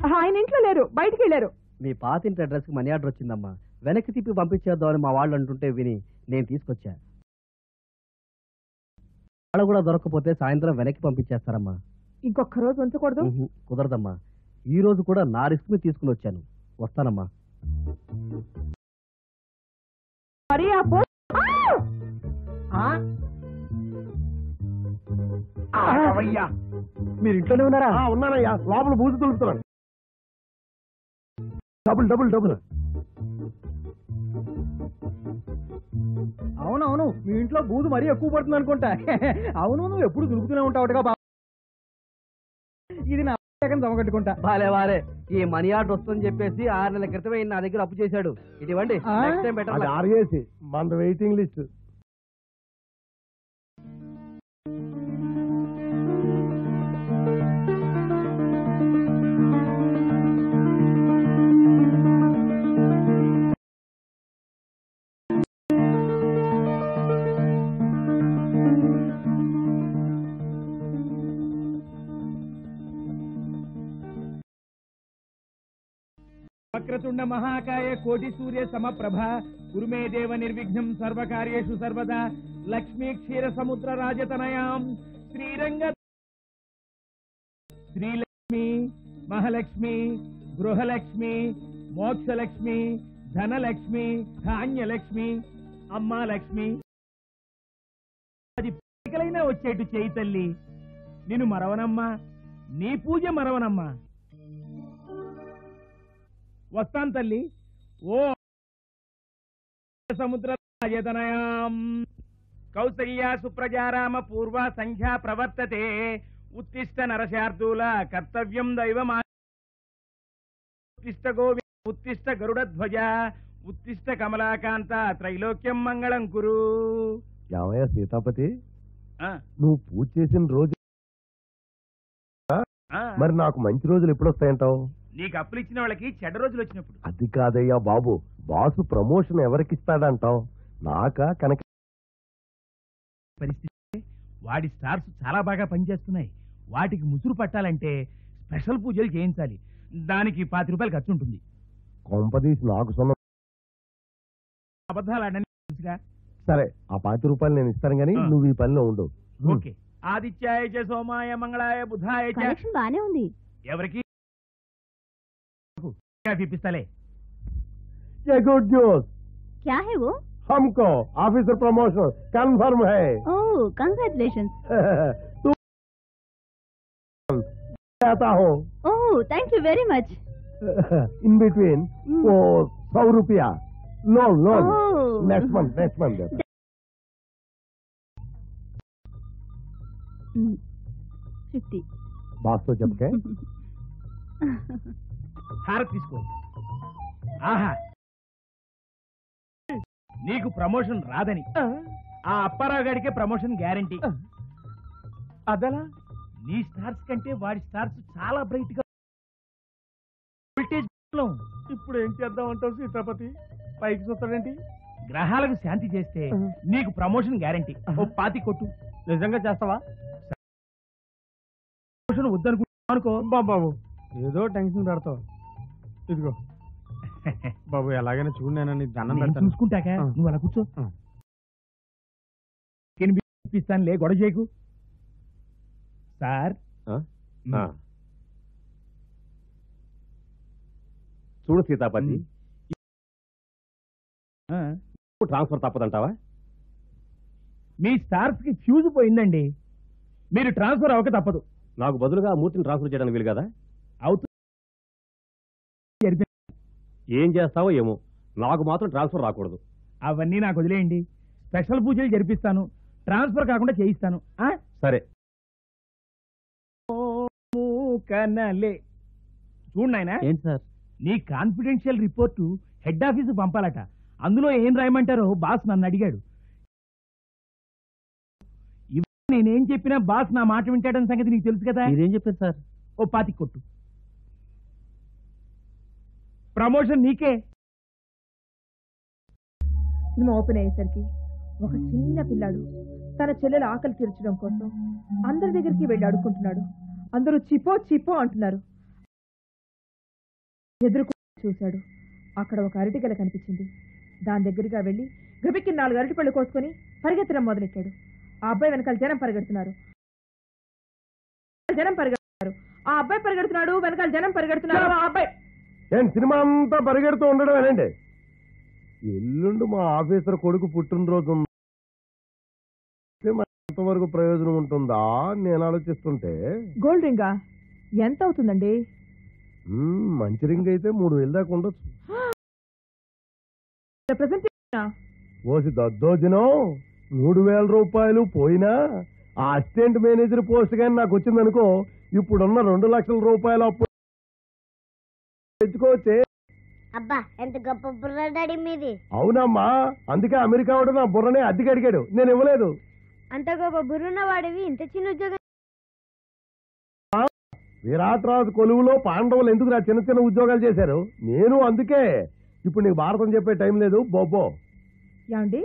ఆయన ఇంట్లో లేరు బయటికి వెళ్ళారు మీ పాతింటి అడ్రస్కి మనీ ఆర్డర్ వచ్చిందమ్మా వెనక్కి తిప్పి పంపించేద్దామని మా వాళ్ళు అంటుంటే విని నేను తీసుకొచ్చా వాళ్ళు కూడా దొరకకపోతే సాయంత్రం వెనక్కి పంపించేస్తారమ్మా ఇంకొక రోజు ఉంచకూడదు ఉహు, కుదరదమ్మా ఈ రోజు కూడా నా రిస్క్ మీద తీసుకుని వచ్చాను వస్తానమ్మా మరి ఆ పో మీరు ఇంట్లోనే ఉన్నారా ఉన్నానయ్యా లోపల బూజు తులుపుతున్నాను డబుల్ డబుల్ డబుల్ అవునవును మీ ఇంట్లో బూజు మరీ ఎక్కువ పడుతుంది అనుకుంటా అవును నువ్వు ఎప్పుడు దులుపుతూనే ఉంటావుగా బా ఇది నా సెకండ్ జమకట్టుకుంటా వాలే వాలే ఈ మనీ ఆర్డర్ వస్తుందని చెప్పేసి ఆరు నెలల క్రితమే ఈయన నా దగ్గర అప్పు చేశాడు ఇది ఇవ్వండి నెక్స్ట్ టైం బెటర్ అది ఆర్ఏసి మన వెయిటింగ్ లిస్ట్ వక్రతుండ మహాకాయ కోటి సూర్య సమప్రభ కురుమే దేవ నిర్విఘ్నం సర్వకార్యేషు సర్వదా లక్ష్మీ క్షీర సముద్ర రాజతనయాం శ్రీరంగ శ్రీలక్ష్మి మహాలక్ష్మి గృహలక్ష్మి మోక్షలక్ష్మి ధనలక్ష్మి ధాన్యలక్ష్మి అమ్మా లక్ష్మి అది పికలైనా వచ్చేటు చేయి తల్లి నిన్ను మరవనమ్మా నీ పూజ మరవనమ్మా వస్తాను తల్లి ఓ సముద్ర రాజతనయాం కౌసల్యా సుప్రజారామ పూర్వ సంఖ్యా ప్రవర్తతే ఉత్తిష్ట నరశార్దూల కర్తవ్యం దైవమా ఉత్తిష్ట గోవి ఉత్తిష్ట గరుడధ్వజ ఉత్తిష్ట కమలాకాంత త్రైలోక్యం మంగళం కురు ఏమయ్యా సీతాపతి ఆ, నువ్వు పూజ చేసిన రోజు ఆ, మరి నాకు మంచి రోజులు ఎప్పుడు వస్తాయంటావు నీకు అప్పులు ఇచ్చిన వాళ్ళకి చెడ్డ రోజులు వచ్చినప్పుడు అది కాదయ్యా బాబు బాసు ప్రమోషన్ ఎవరికిస్తాడంటావు నాకా కనుక పరిస్థితి వాడి స్టార్స్ చాలా బాగా పనిచేస్తున్నాయి వాటికి ముసురు పట్టాలంటే స్పెషల్ పూజలు చేయించాలి దానికి పాతి రూపాయలు ఖర్చు ఉంటుంది కొంపదీసి నాకు సొన్న అబద్ధాలు ఆడని తెలుసుగా సరే ఆ పాతి రూపాయలు నేను ఇస్తాను గానీ ఆ. నువ్వు ఈ పనిలో ఉండు ఓకే ఆదిత్యాయ చ సోమాయ మంగళాయ బుధాయ చ కనెక్షన్ బానే ఉంది ఎవరికి ఇప్పిస్తాలే ये गुड न्यूज క్యా హే वो हमको ऑफिसर प्रमोशन कंफर्म है ఓ కంగ్రాచులేషన్ तू आता हो oh thank you very much in between वो सौ रुपया loan loan Oh. Next month next month fifty बात तो जब के హారతి తీసుకో ఆహా నీకు ప్రమోషన్ రాదని ఆ అప్పారావు గాడికే ప్రమోషన్ గ్యారంటీ అదలా నీ స్టార్స్ కంటే వాడి స్టార్స్ చాలా బ్రైట్ గా వోల్టేజ్ ఇప్పుడు ఏం చేద్దాం అంటావు సీతాపతి పైకి చూస్తాడేంటి గ్రహాలకు శాంతి చేస్తే నీకు ప్రమోషన్ గ్యారంటీ ఓ పాతి కొట్టు నిజంగా చేస్తావా ప్రమోషన్ వద్దనుకుంటా అనుకో బాబు ఏదో టెన్షన్ పెడతావు ఇదిగో బాబు ఎలాగైనా చూడు నేను నీకు దండం నేను పెడతాను చూసుకుంటాక ఆ. నువ్వు అలా కూర్చో ఆ. ఇప్పిస్తాను లే గొడవ చేయకు సార్ చూడు సీతాపతి ఆ, ట్రాన్స్ఫర్ తప్పదంటావా మీ స్టార్స్ కి ఫ్యూజ్ పోయిందండి మీరు ట్రాన్స్ఫర్ అవ్వక తప్పదు నాకు బదులుగా ఆ మూర్తిని ట్రాన్స్ఫర్ చేయడానికి వీలు కదా అవుతుంది జరిపి- ఏం చేస్తావో ఏమో నాకు మాత్రం ట్రాన్స్ఫర్ రాకూడదు అవన్నీ నాకు వదిలేయండి స్పెషల్ పూజలు జరిపిస్తాను ట్రాన్స్ఫర్ కాకుండా చేయిస్తాను ఆ? సరే ఓము కనలే చూడు నాయనా ఏంటి సార్ నీ కాన్ఫిడెన్షియల్ రిపోర్టు హెడ్ ఆఫీసు పంపాలట అందులో ఏం రాయమంటారో బాస్ నన్ను అడిగాడు ఇవాళ నేనేం చెప్పినా బాస్ నా మాట వింటాడని సంగతి నీకు తెలుసు కదా మీరేం చెప్పారు సార్ ఓ పాతి కొట్టు ప్రమోషన్ నీకే సినిమా ఓపెన్ అయ్యేసరికి ఒక చిన్న పిల్లాడు తన చెల్లెల ఆకలి తీర్చడం కోసం అందరి దగ్గరికి వెళ్ళి అడుక్కుంటున్నాడు అందరూ చిపో చిపో అంటున్నారు ఎదురుకు చూశాడు అక్కడ ఒక అరటిగల కనిపించింది దాని దగ్గరగా వెళ్ళి గబిక్కి నాలుగు అరటిపళ్ళు కోసుకొని పరిగెత్తడం మొదలెట్టాడు ఆ అబ్బాయి వెనకాల జనం పరిగెడుతున్నారు జనం పరిగెడుతున్నారు ఆ అబ్బాయి పరిగెడుతున్నాడు వెనకాల జనం పరిగెడుతున్నారు ఆ అబ్బాయి ఏం సినిమా అంతా పరిగెడుతూ ఉండడం ఏనండి ఎల్లుండి మా ఆఫీసర్ కొడుకు పుట్టినరోజు ఉంది మరి ఎంతవరకు ప్రయోజనం ఉంటుందా అని నేను ఆలోచిస్తుంటే గోల్డ్ రింగా ఎంత అవుతుందండి మ్మ్, మంచి రింగ్ అయితే మూడు వేలు దాకా ఉండొచ్చు ప్రజెంట్ ఓసి దద్దోజనం మూడు వేల రూపాయలు పోయినా ఆ అసిస్టెంట్ మేనేజర్ పోస్ట్ కానీ నాకు వచ్చిందనుకో ఇప్పుడున్న రెండు లక్షల రూపాయలు అప్పు తెచ్చుకోవచ్చే అబ్బా ఎంత గొప్ప బుర్ర డాడీ మీది అవునమ్మా అందుకే అమెరికా వాడు నా బుర్రనే అద్దెకి అడిగాడు నేను ఇవ్వలేదు అంత గొప్ప బుర్రున్న వాడివి ఇంత చిన్న ఉద్యోగం విరాట్ రాజు కొలువులో పాండవులు ఎందుకు నా చిన్న చిన్న ఉద్యోగాలు చేశారు నేను అందుకే ఇప్పుడు నీకు భారతం చెప్పే టైం లేదు బొబ్బో యాండి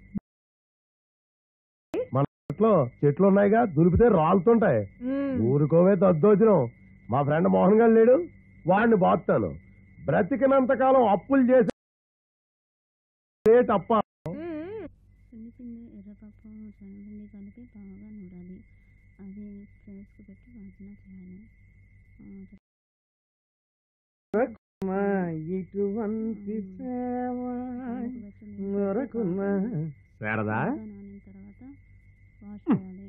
మన ఇంట్లో చెట్లు ఉన్నాయిగా దులిపితే రాలుతుంటాయి ఊరుకోవే దద్దోజనం మా ఫ్రెండ్ మోహన్ గారు లేడు వాడిని బాగుతాను బ్రతికినంత కాలం అప్పులు చేసి రేట్ అప్ప శనగపిండి ఎర్రపప్పు శనగపిండి కలిపి బాగా నూరాలి అది ఫ్రెష్కి పెట్టి వంటన చేయాలి ఇటువంటి శారదా నానిన తర్వాత వాష్ చేయాలి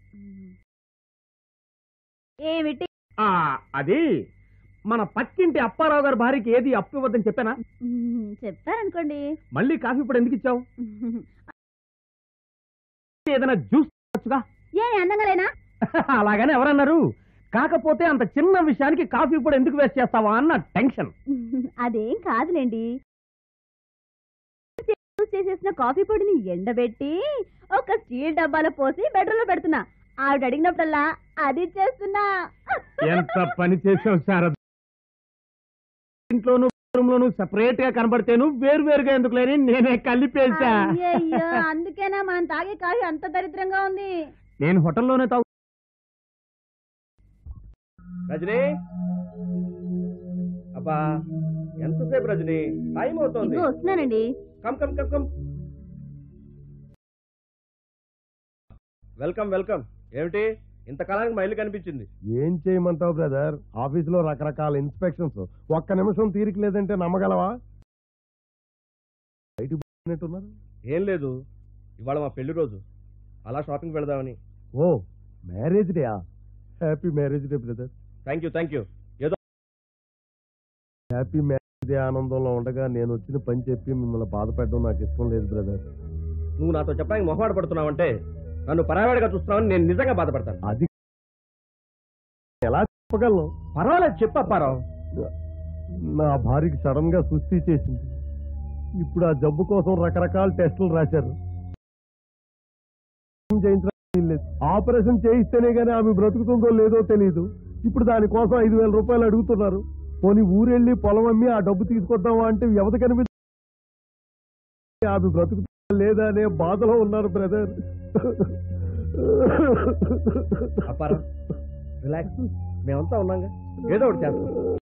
ఏమిటి ఆ, అది మన పక్కింటి అప్పారావు గారి భార్యకి ఏది అప్పు ఇవ్వద్దని చెప్పానా చెప్పారనుకోండి మళ్ళీ కాఫీ ఇప్పుడు ఎందుకు ఇచ్చావు ఏదైనా జ్యూస్ తాగొచ్చుగా ఏ అందంగా లేనా అలాగని ఎవరన్నారు కాకపోతే అంత చిన్న విషయానికి కాఫీ ఇప్పుడు ఎందుకు వేస్ట్ చేస్తావా అన్న టెన్షన్ అదేం కాదులేండి జ్యూస్ చేసేసిన కాఫీ పొడిని ఎండబెట్టి ఒక స్టీల్ డబ్బాలో పోసి బెడ్రూమ్ లో పెడుతున్నా ఆవిడ అడిగినప్పుడల్లా అది చేస్తున్నా ఎంత పని చేసావు శారద ఇంట్లోను లోను సెపరేట్ గా కనబడితేను వేరు వేరుగా ఎందుకు లేని నేనే కలిపేశా అయ్యయ్యో అందుకేనా మనం తాగే కాఫీ అంత దరిద్రంగా ఉంది నేను హోటల్లోనే తాగు రజనీ అబ్బా ఎంతసేపు రజనీ టైం అవుతోంది ఇదిగో వస్తున్నానండి come come come come welcome welcome ఏమిటి ఇంతకాలానికి మైలు కనిపించింది ఏం చేయమంటావు బ్రదర్ ఆఫీసులో రకరకాల ఇన్స్పెక్షన్స్ ఒక్క నిమిషం తీరిక లేదంటే నమ్మగలవా బయటికి పోయినట్టున్నారు ఏం లేదు ఇవాళ మా పెళ్లి రోజు అలా షాపింగ్ వెళదామని oh marriage day happy marriage day brother thank you thank you ఏదో హ్యాపీ మ్యారేజ్ డే ఆనందంలో ఉండగా నేను వచ్చిన పని చెప్పి మిమ్మల్ని బాధపెట్టడం నాకు ఇష్టం లేదు బ్రదర్ నువ్వు నాతో చెప్పడానికి మొహమాట పడుతున్నావంటే నన్ను పరావాడిగా చూస్తున్నావని నేను నిజంగా బాధపడతాను అది ఎలా చెప్పగలను పర్వాలేదు చెప్పప్పారావు నా భార్యకి సడన్ గా సుస్థి చేసింది ఇప్పుడు ఆ జబ్బు కోసం రకరకాల టెస్టులు రాశారు చేయించడం లేదు ఆపరేషన్ చేయిస్తేనే గానీ ఆమె బ్రతుకుతుందో లేదో తెలియదు ఇప్పుడు దానికోసం ఐదు వేల రూపాయలు అడుగుతున్నారు పోనీ ఊరెళ్ళి పొలం అమ్మి ఆ డబ్బు తీసుకొద్దామా అంటే వ్యవధ కనిపి ఆమె బ్రతుకుతుందా లేదా అనే బాధలో ఉన్నారు బ్రదర్ అప్పారా రిలాక్స్ మేమంతా ఉన్నాగా ఏదో ఒకటి చేస్తాం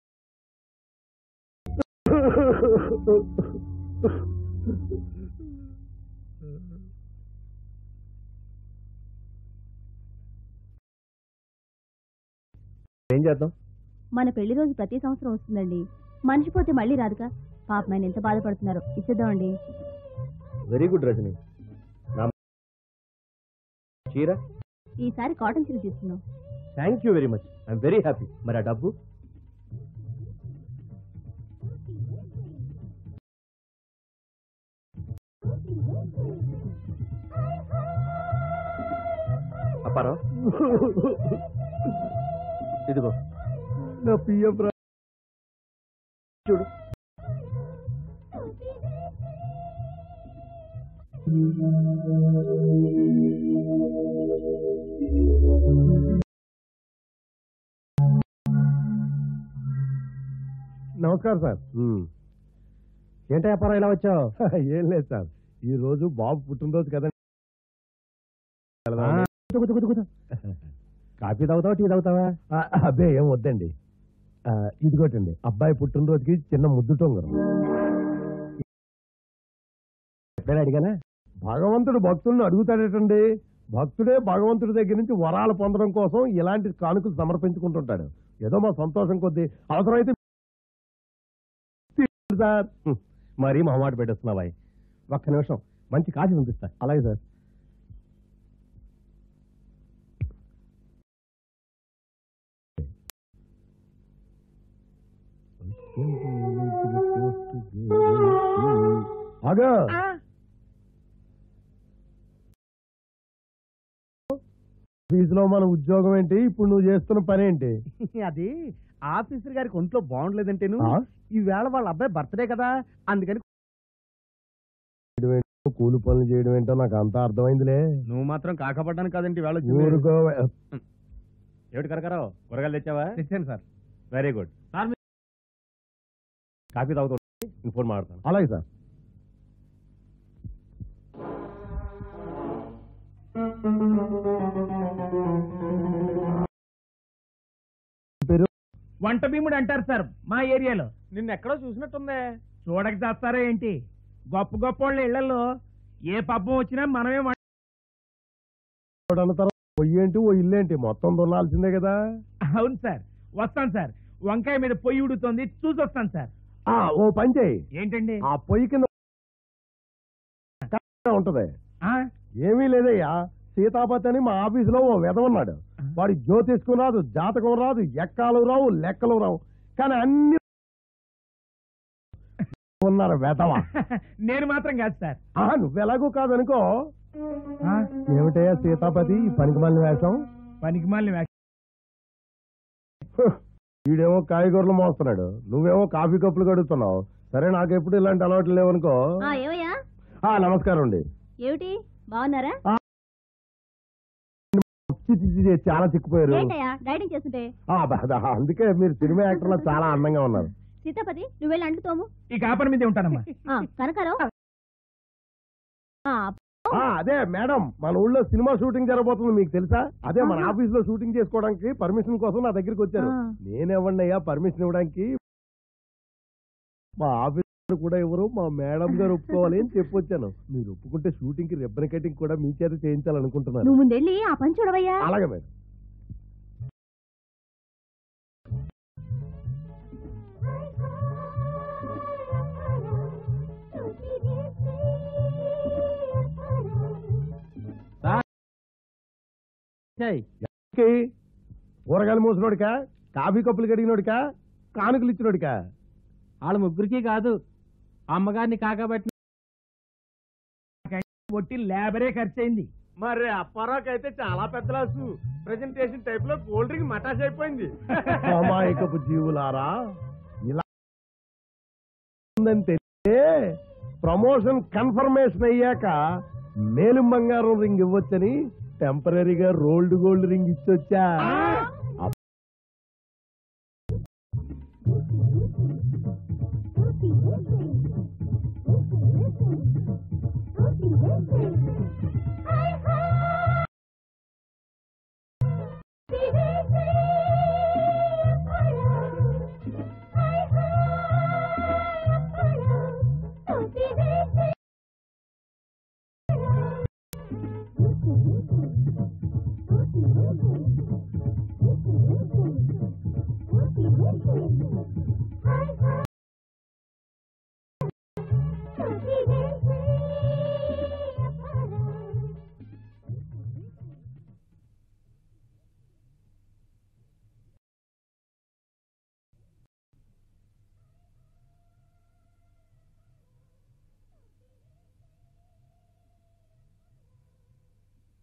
ఏం చేద్దాం మన పెళ్లి రోజు ప్రతి సంవత్సరం వస్తుందండి మనిషి పోతే మళ్ళీ రాదుగా పాప ఆయన ఎంత బాధపడుతున్నారు ఇచ్చేద్దామండి వెరీ గుడ్ రజని నా చీర ఈసారి కాటన్ చీర తీసుకున్నాం thank you very much I'm very happy మరి ఆ డబ్బు అప్పారావు ఇదిగో నా పిఎఫ్ చూడు నమస్కారం సార్ ఏంటి అప్పారావు ఇలా వచ్చావు ఏం లేదు సార్ ఈ రోజు బాబు పుట్టినరోజు కదండి కాఫీ తాగుతావా టీ తాగుతావా ఆ, అబ్బే ఏం వద్దండి ఆ, ఇదిగోటండి అబ్బాయి పుట్టినరోజుకి చిన్న ముద్దు టొంగరం ఎప్పుడైనా అడిగానా భగవంతుడు భక్తుల్ని అడుగుతాడేటండి భక్తుడే భగవంతుడి దగ్గర నుంచి వరాలు పొందడం కోసం ఇలాంటి కానుకలు సమర్పించుకుంటుంటాడు ఏదో మా సంతోషం కొద్దీ అవసరమైతే తీసుకోండి సార్ హ్మ్. మరీ మొహమాట పెట్టేస్తున్నావా ఒక్క నిమిషం మంచి కాఫీ పంపిస్తా అలాగే సార్ ఆగా ఫీజులో మన ఉద్యోగం ఏంటి ఇప్పుడు నువ్వు చేస్తున్న పని ఏంటి అది ఆఫీసర్ గారికి ఒంట్లో బాగుండలేదంటేను ఆ? ఈవేళ వాళ్ళ అబ్బాయి బర్త్డే కదా అందుకని చేయడం ఏంటో, కూలి పనులు చేయడం ఏంటో నాకు అంతా అర్థమైందిలే నువ్వు మాత్రం కాకపడ్డాను కాదంటే వేళ ఊరుకో ఏమిటి కరకరావు కూరగాయలు తెచ్చావా తెచ్చాను సార్ వెరీ గుడ్ కాఫీ తాగుతూ ఫోన్ మాడతాను అలాగే సార్ పేరు వంట భీముడు అంటారు సార్ మా ఏరియాలో నిన్న ఎక్కడో చూసినట్టుందే చూడక చేస్తారా ఏంటి గొప్ప గొప్ప వాళ్ళ ఇళ్లలో ఏ పబ్బం వచ్చినా మనమే వంట అన్న తర్వాత పొయ్యి ఏంటి ఓ ఇల్లు ఏంటి మొత్తం దున్నాల్సిందే కదా అవును సార్ వస్తాను సార్ వంకాయ మీద పొయ్యి ఉడుతోంది చూసి వస్తాను సార్ ఆ ఓ పని చేయి ఏంటండి ఆ పొయ్యి కింద ఉంటది ఆ? ఏమీ లేదయ్యా సీతాపతి అని మా ఆఫీసులో ఓ వెధ ఉన్నాడు వాడి జ్యోతిష్కం రాదు జాతకం రాదు ఎక్కాలు రావు లెక్కలు రావు కానీ అన్ని ఉన్నారు వెధవ నేను మాత్రం కాదు సార్ ఆ నువ్వెలాగూ కాదనుకో ఆ? ఏమిటయ్యా సీతాపతి ఈ పనికి మళ్ళీ వేషం పనికి మళ్ళీ హ్, వీడేమో కాయగూరలు మోస్తున్నాడు నువ్వేమో కాఫీ కప్పులు కడుగుతున్నావు సరే నాకెప్పుడు ఇలాంటి అలవాట్లు లేవనుకో ఆ, ఏమయ్యా ఆ నమస్కారం అండి ఏమిటి బాగున్నారా చి, చి, చి, చాలా చిక్కుపోయారు ఏంటయ్యా డైటింగ్ చేస్తుంటే ఆ, బ- బ- అందుకే మీరు సినిమా యాక్టర్లో చాలా అందంగా ఉన్నారు సీతాపతి నువ్వు వెళ్ళి అంటు తోము ఈ కాపర్ మీదే ఉంటానమ్మా ఆ, కనకారావు ఆ, ఆ, అదే మేడం మన ఊళ్ళో సినిమా షూటింగ్ జరగబోతుంది మీకు తెలుసా అదే మన ఆహా. ఆఫీస్ లో షూటింగ్ చేసుకోవడానికి పర్మిషన్ కోసం నా దగ్గరికి వచ్చారు ఆ. నేనేవ్వండియ్యా పర్మిషన్ ఇవ్వడానికి మా ఆఫీస్ కూడా ఎవరు మా మేడం గారు ఒప్పుకోవాలి అని చెప్పొచ్చాను మీరు ఒప్పుకుంటే షూటింగ్ కి రిబ్బన్ కటింగ్ కూడా మీ చేత చేయించాలనుకుంటున్నాను నువ్వు ముందెళ్ళి ఆ పని చూడవయ్యా అలాగే మేడం ఎవరికి? కూరగాయలు మూసినోడికా కాఫీ కప్పులు కడిగినోడికా కానుకలు ఇచ్చినోడికా వాళ్ళ ముగ్గురికి కాదు అమ్మగారిని కాకబట్టి ఒట్టి లేబరే ఖర్చు అయింది మరి అప్పారావుకి అయితే చాలా పెద్ద లాసు ప్రెజెంటేషన్ టైప్ లో కూల్ డ్రింక్ మటాస్ అయిపోయింది అమాయకపు జీవులారా ఇలా ఉందని తెలిస్తే ప్రమోషన్ కన్ఫర్మేషన్ అయ్యాక మేలు బంగారం రింగ్ ఇవ్వచ్చని టెంపరీగా రోల్డ్ గోల్డ్ రింగ్ ఇచ్చొచ్చా